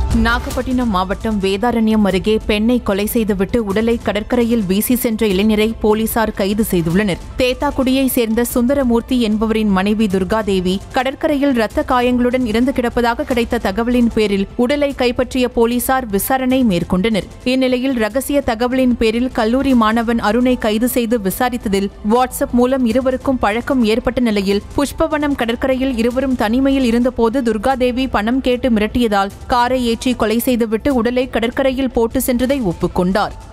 நாகப்பட்டினம் மாவட்டம் வேதாரண்யம் அருகே பெண்ணை கொலை செய்துவிட்டு உடலை கடற்கரையில் வீசி சென்ற இளைஞரை போலீசார் கைது செய்துள்ளனர் தேத்தாக்குடியை சேர்ந்த சுந்தரமூர்த்தி என்பவரின் மனைவி துர்காதேவி கடற்கரையில் இரத்த காயங்களுடன் இறந்து கிடப்பதாக கிடைத்த தகவலின் பேரில் உடலை கைப்பற்றிய போலீசார் விசாரணை மேற்கொண்டனர் இந்நிலையில் ரகசிய தகவலின் பேரில் கல்லூரி மாணவன் அருணை கைது செய்து விசாரித்ததில் வாட்ஸ்அப் மூலம் இருவருக்கும் பழக்கம் ஏற்பட்ட நிலையில் புஷ்பவனம் கடற்கரையில் இருவரும் தனிமையில் இருந்தபோது துர்காதேவி பணம் கேட்டு மிரட்டியதால் காரை ஏற்றி கொலை செய்துவிட்டு உடலை கடற்கரையில் போட்டு சென்றதை ஒப்புக்கொண்டார்